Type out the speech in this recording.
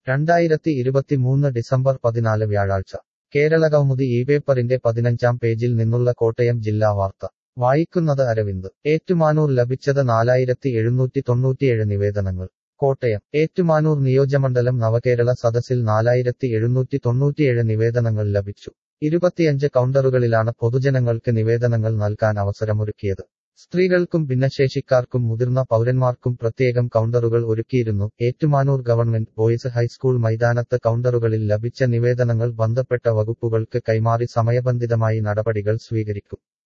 രണ്ടായിരത്തി ഇരുപത്തിമൂന്ന് ഡിസംബർ പതിനാല് വ്യാഴാഴ്ച കേരളകൗമുദി ഈ പേപ്പറിന്റെ പതിനഞ്ചാം പേജിൽ നിന്നുള്ള കോട്ടയം ജില്ലാ വാർത്ത വായിക്കുന്നത് അരവിന്ദ് ഏറ്റുമാനൂർ ലഭിച്ചത് നാലായിരത്തി എഴുന്നൂറ്റി തൊണ്ണൂറ്റിയേഴ് നിവേദനങ്ങൾ കോട്ടയം ഏറ്റുമാനൂർ നിയോജമണ്ഡലം നവകേരള സദസ്സിൽ നാലായിരത്തി എഴുന്നൂറ്റി തൊണ്ണൂറ്റിയേഴ് നിവേദനങ്ങൾ ലഭിച്ചു ഇരുപത്തിയഞ്ച് കൗണ്ടറുകളിലാണ് പൊതുജനങ്ങൾക്ക് നിവേദനങ്ങൾ നൽകാൻ അവസരമൊരുക്കിയത് സ്ത്രീകൾക്കും ഭിന്നശേഷിക്കാർക്കും മുതിർന്ന പൗരന്മാർക്കും പ്രത്യേകം കൗണ്ടറുകൾ ഒരുക്കിയിരുന്നു ഏറ്റുമാനൂർ ഗവൺമെന്റ് ബോയ്സ് ഹൈസ്കൂൾ മൈതാനത്ത് കൗണ്ടറുകളിൽ ലഭിച്ച നിവേദനങ്ങൾ ബന്ധപ്പെട്ട വകുപ്പുകൾക്ക് കൈമാറി സമയബന്ധിതമായി നടപടികൾ സ്വീകരിക്കും